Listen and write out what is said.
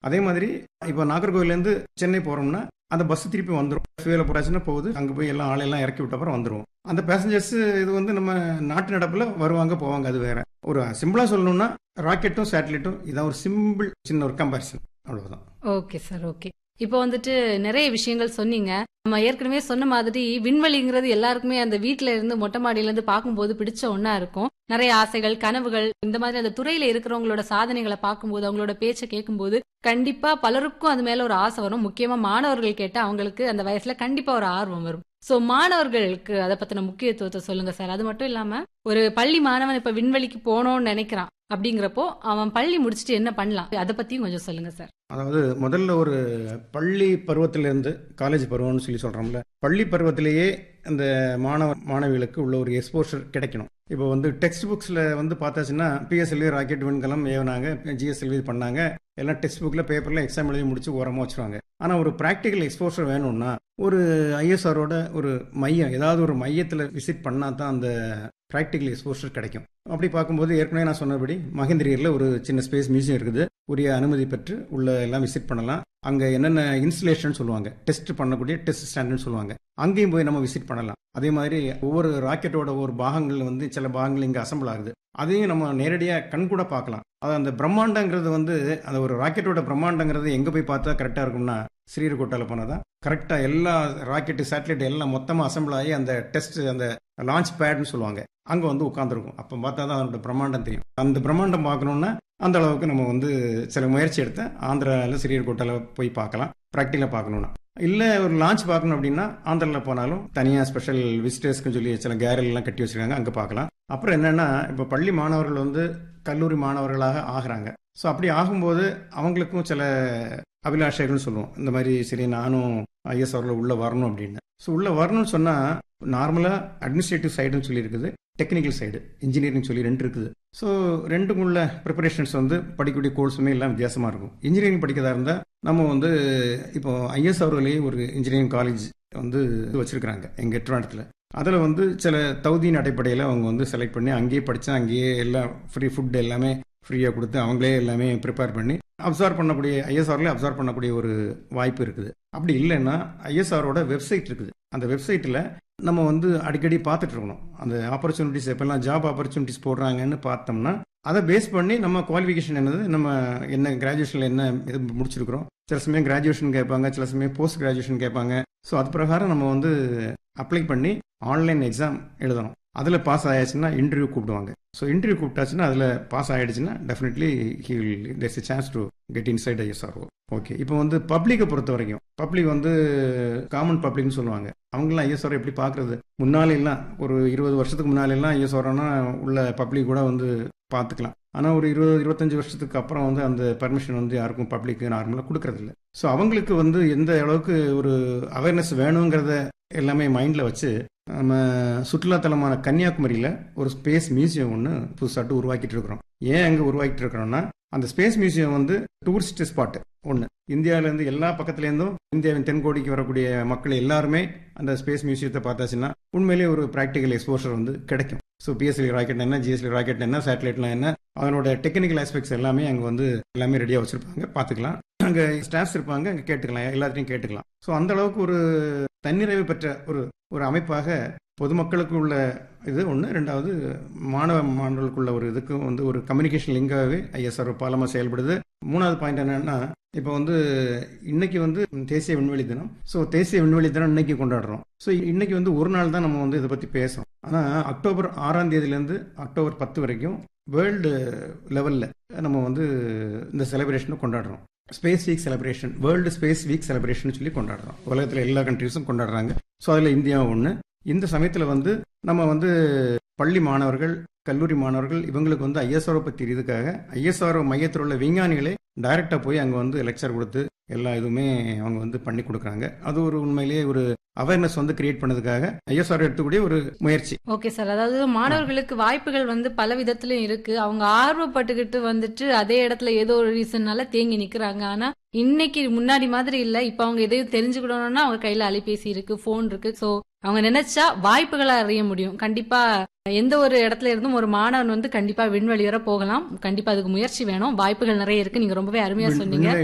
அதே மாதிரி இப்போ நாகர்கோவிலேருந்து சென்னை போகிறோம்னா அந்த பஸ் திருப்பி வந்துடும் ஃபியூல போட்டாச்சுன்னா போகுது அங்கே போய் எல்லாம் ஆளையெல்லாம் இறக்கி விட்ட அப்புறம் வந்துடும் அந்த பேசஞ்சர்ஸ் இது வந்து நம்ம நாட்டு நடப்பில் வருவாங்க போவாங்க அது வேற ஒரு சிம்பிளாக சொல்லணும்னா ராக்கெட்டும் சேட்டலைட்டும் இதான் ஒரு சிம்பிள் சின்ன ஒரு கம்பேரிசன் அவ்வளவுதான் ஓகே சார் ஓகே இப்போ வந்துட்டு நிறைய விஷயங்கள் சொன்னீங்க நம்ம ஏற்கனவே சொன்ன மாதிரி விண்வெளிங்கிறது எல்லாருக்குமே அந்த வீட்ல இருந்து மொட்டை மாடியில இருந்து பார்க்கும்போது பிடிச்ச ஒண்ணா இருக்கும் நிறைய ஆசைகள் கனவுகள் இந்த மாதிரி அந்த துறையில இருக்கிறவங்களோட சாதனைகளை பார்க்கும்போது அவங்களோட பேச்சை கேட்கும்போது கண்டிப்பா பலருக்கும் அது மேல ஒரு ஆசை வரும் முக்கியமா மாணவர்கள் கேட்டா அவங்களுக்கு அந்த வயசுல கண்டிப்பா ஒரு ஆர்வம் வரும் சோ மாணவர்களுக்கு அதை பத்தின முக்கியத்துவத்தை சொல்லுங்க சார் அது மட்டும் இல்லாம ஒரு பள்ளி மாணவன் இப்ப விண்வெளிக்கு போகணும்னு நினைக்கிறான் அப்படிங்கிறப்போ அவன் பள்ளி முடிச்சுட்டு என்ன பண்ணலாம் அதை பத்தியும் கொஞ்சம் சொல்லுங்க சார் அதாவது முதல்ல ஒரு பள்ளி பருவத்திலிருந்து காலேஜ் பருவம்னு சொல்லி சொல்கிறோம்ல பள்ளி பருவத்திலேயே அந்த மாணவ மாணவிகளுக்கு உள்ள ஒரு எக்ஸ்போஷர் கிடைக்கணும் இப்போ வந்து டெக்ஸ்ட் புக்ஸில் வந்து பார்த்தாச்சுன்னா பிஎஸ்எல்வி ராக்கெட் விண்கலம் ஏவனாங்க ஜிஎஸ்எல்வி பண்ணாங்க எல்லாம் டெக்ஸ்ட் புக்கில் பேப்பரில் எக்ஸாம் எழுதி முடிச்சு ஓரமாக வச்சுருவாங்க ஆனால் ஒரு ப்ராக்டிக்கல் எக்ஸ்போஷர் வேணும்னா ஒரு ஐஎஸ்ஆரோட ஒரு மையம் ஏதாவது ஒரு மையத்தில் விசிட் பண்ணால் தான் அந்த ப்ராக்டிக்கல் எக்ஸ்போஷர் கிடைக்கும் அப்படி பார்க்கும்போது ஏற்கனவே நான் சொன்னபடி மகேந்திரியில் ஒரு சின்ன ஸ்பேஸ் மியூசியம் இருக்குது உரிய அனுமதி பெற்று உள்ள எல்லாம் விசிட் பண்ணலாம் அங்கே என்னென்ன இன்ஸ்டலேஷன் சொல்லுவாங்க டெஸ்ட் பண்ணக்கூடிய டெஸ்ட் ஸ்டாண்டுன்னு சொல்லுவாங்க அங்கேயும் போய் நம்ம விசிட் பண்ணலாம் அதே மாதிரி ஒவ்வொரு ராக்கெட்டோட ஒவ்வொரு பாகங்கள் வந்து சில பாகங்கள் இங்கே அசம்பிள் ஆகுது அதையும் நம்ம நேரடியாக கண் கூட பார்க்கலாம் அது அந்த பிரம்மாண்டங்கிறது வந்து அந்த ஒரு ராக்கெட்டோட பிரம்மாண்டங்கிறது எங்கே போய் பார்த்தா கரெக்டாக இருக்கும்னா ஸ்ரீரகோட்டாவில் போனால் தான் கரெக்டாக எல்லா ராக்கெட்டு சேட்டலைட் எல்லாம் மொத்தமாக அசம்பிள் ஆகி அந்த டெஸ்ட் அந்த லான்ச் பேட்னு சொல்லுவாங்க அங்கே வந்து உட்காந்துருக்கும் அப்போ பார்த்தா தான் அதோட பிரம்மாண்டம் தெரியும் அந்த பிரம்மாண்டம் பார்க்கணுன்னா அந்த அளவுக்கு நம்ம வந்து சில முயற்சி எடுத்து ஆந்திராவில் ஸ்ரீரகோட்டாவில் போய் பார்க்கலாம் ப்ராக்டிக்கலாக பார்க்கணுன்னா இல்லை ஒரு லான்ச் பார்க்கணும் அப்படின்னா ஆந்திராவில் போனாலும் தனியாக ஸ்பெஷல் விசிட்டர்ஸ்க்கு சொல்லி சில கேரல்லாம் கட்டி வச்சிருக்காங்க அங்கே பார்க்கலாம் அப்புறம் என்னென்னா இப்போ பள்ளி மாணவர்கள் வந்து கல்லூரி மாணவர்களாக ஆகிறாங்க ஸோ அப்படி ஆகும்போது அவங்களுக்கும் சில அபிலாஷைகள்னு சொல்லுவோம் இந்த மாதிரி சரி நானும் ஐஎஸ் அவரில் உள்ளே வரணும் அப்படின்னு ஸோ உள்ளே வரணும்னு சொன்னால் நார்மலாக அட்மினிஸ்ட்ரேட்டிவ் சைடுன்னு சொல்லி இருக்குது டெக்னிக்கல் சைடு இன்ஜினியரிங் சொல்லி ரெண்டு இருக்குது ஸோ ரெண்டுக்குள்ள ப்ரிப்பரேஷன்ஸ் வந்து படிக்கக்கூடிய கோர்ஸுமே எல்லாம் வித்தியாசமாக இருக்கும் இன்ஜினியரிங் படிக்கிறதா இருந்தால் நம்ம வந்து இப்போ ஐஎஸ் அவர்களே ஒரு இன்ஜினியரிங் காலேஜ் வந்து வச்சுருக்கிறாங்க எங்கள் எட்ராண்டத்தில் அதில் வந்து சில தகுதியின் அடிப்படையில் அவங்க வந்து செலக்ட் பண்ணி அங்கேயே படித்தா அங்கேயே எல்லாம் ஃப்ரீ ஃபுட் எல்லாமே ஃப்ரீயாக கொடுத்து அவங்களே எல்லாமே ப்ரிப்பேர் பண்ணி அப்சர்வ் பண்ணக்கூடிய ஐஎஸ்ஆர்லேயே அப்சர்வ் பண்ணக்கூடிய ஒரு வாய்ப்பு இருக்குது அப்படி இல்லைன்னா ஐஎஸ்ஆரோட வெப்சைட் இருக்குது அந்த வெப்சைட்டில் நம்ம வந்து அடிக்கடி பார்த்துட்டு இருக்கணும் அந்த ஆப்பர்ச்சுனிட்டிஸ் எப்பெல்லாம் ஜாப் ஆப்பர்ச்சுனிட்டிஸ் போடுறாங்கன்னு பார்த்தோம்னா அதை பேஸ் பண்ணி நம்ம குவாலிஃபிகேஷன் என்னது நம்ம என்ன கிராஜுவேஷனில் என்ன இது முடிச்சிருக்கிறோம் சில சமயம் கிராஜுவேஷன் கேட்பாங்க சில சமயம் போஸ்ட் கிராஜுவேஷன் கேட்பாங்க ஸோ அது பிரகாரம் நம்ம வந்து அப்ளை பண்ணி ஆன்லைன் எக்ஸாம் எழுதணும் அதில் பாஸ் ஆயாச்சுன்னா இன்டர்வியூ கூப்பிடுவாங்க ஸோ இன்டர்வியூ கூப்பிட்டாச்சுன்னா அதில் பாஸ் ஆகிடுச்சுன்னா definitely he will there's a chance to get inside ISRO okay இப்போ வந்து பப்ளிக்கை பொறுத்த வரைக்கும் பப்ளிக் வந்து காமன் பப்ளிக்னு சொல்லுவாங்க அவங்களாம் ஐஎஸ்ஆர் எப்படி பார்க்குறது முன்னாலெல்லாம் ஒரு இருபது வருஷத்துக்கு முன்னாலெல்லாம் ஐஎஸ்ஆர்னா உள்ள பப்ளிக் கூட வந்து பார்த்துக்கலாம் ஆனால் ஒரு இருபது இருபத்தஞ்சு வருஷத்துக்கு அப்புறம் வந்து அந்த பர்மிஷன் வந்து யாருக்கும் பப்ளிக்கு நார்மலாக கொடுக்கறதில்ல ஸோ அவங்களுக்கு வந்து எந்த அளவுக்கு ஒரு அவேர்னஸ் வேணுங்கிறத எல்லாமே மைண்டில் வச்சு நம்ம சுற்றுலாத்தலமான கன்னியாகுமரியில் ஒரு ஸ்பேஸ் மியூசியம் ஒன்று புதுசாட்டு உருவாக்கிட்டு இருக்கிறோம் ஏன் அங்கே உருவாக்கிட்டு இருக்கிறோம்னா அந்த ஸ்பேஸ் மியூசியம் வந்து டூரிஸ்ட் ஸ்பாட் ஒன்று இந்தியாவிலேருந்து எல்லா பக்கத்துலேருந்தும் இந்தியாவின் தென்கோடிக்கு வரக்கூடிய மக்கள் எல்லாருமே அந்த ஸ்பேஸ் மியூசியத்தை பார்த்தாச்சுன்னா உண்மையிலேயே ஒரு ப்ராக்டிக்கல் எக்ஸ்போஷர் வந்து கிடைக்கும் ஸோ பிஎஸ்எல்வி ராக்கெட் என்ன ஜிஎஸ்எல்வி ராக்கெட் என்ன சேட்டலைட்லாம் என்ன அதனோட டெக்னிக்கல் ஆஸ்பெக்ட்ஸ் எல்லாமே அங்கே வந்து எல்லாமே ரெடியாக வச்சுருப்பாங்க பார்த்துக்கலாம் அங்கே ஸ்டாஃப்ஸ் இருப்பாங்க அங்கே கேட்டுக்கலாம் எல்லாத்தையும் கேட்டுக்கலாம் ஸோ அந்த அளவுக்கு ஒரு தன்னிறைவு பெற்ற ஒரு ஒரு அமைப்பாக பொதுமக்களுக்கு உள்ள இது ஒன்று ரெண்டாவது மாணவ மாணவர்களுக்குள்ள ஒரு இதுக்கும் வந்து ஒரு கம்யூனிகேஷன் லிங்காகவே ஐஎஸ்ஆர் பாலமாக செயல்படுது மூணாவது பாயிண்ட் என்னன்னா இப்போ வந்து இன்னைக்கு வந்து தேசிய விண்வெளி தினம் ஸோ தேசிய விண்வெளி தினம் இன்னைக்கு கொண்டாடுறோம் ஸோ இன்னைக்கு வந்து ஒரு நாள் தான் நம்ம வந்து இதை பற்றி பேசுகிறோம் ஆனால் அக்டோபர் ஆறாம் தேதியிலேருந்து அக்டோபர் பத்து வரைக்கும் வேர்ல்டு லெவலில் நம்ம வந்து இந்த செலிப்ரேஷனை கொண்டாடுறோம் space week celebration world space week celebration சொல்லி கொண்டாடுறோம் உலகத்தில் எல்லா கண்ட்ரிஸும் கொண்டாடுறாங்க ஸோ அதில் இந்தியாவும் ஒன்று இந்த சமயத்தில் வந்து நம்ம வந்து பள்ளி மாணவர்கள் கல்லூரி மாணவர்கள் இவங்களுக்கு வந்து ஐஎஸ்ஆர்ஓ பற்றி இதுக்காக ஐஎஸ்ஆர்ஓ மையத்தில் உள்ள விஞ்ஞானிகளே டைரெக்டாக போய் அங்கே வந்து லெக்சர் கொடுத்து எல்லா இதுவுமே அவங்க வந்து பண்ணி கொடுக்குறாங்க அது ஒரு உண்மையிலேயே ஒரு அவேர்னஸ் வந்து கிரியேட் பண்ணதுக்காக ஐஎஸ்ஆர் எடுத்துக்கூடிய ஒரு முயற்சி ஓகே சார் அதாவது மாணவர்களுக்கு வாய்ப்புகள் வந்து பல விதத்திலும் இருக்கு அவங்க ஆர்வப்பட்டுக்கிட்டு வந்துட்டு அதே இடத்துல ஏதோ ஒரு ரீசன்னால தேங்கி நிக்கிறாங்க ஆனா இன்னைக்கு முன்னாடி மாதிரி இல்ல இப்ப அவங்க எதையும் தெரிஞ்சுக்கணும்னா அவங்க கையில அலைபேசி இருக்கு போன் இருக்கு சோ அவங்க நினைச்சா வாய்ப்புகளை அறிய முடியும் கண்டிப்பா எந்த ஒரு இடத்துல இருந்தும் ஒரு மாணவன் வந்து கண்டிப்பா விண்வெளி வரை போகலாம் கண்டிப்பா அதுக்கு முயற்சி வேணும் வாய்ப்புகள் நிறைய இருக்கு நீங்க ரொம்பவே அருமையா சொன்னீங்க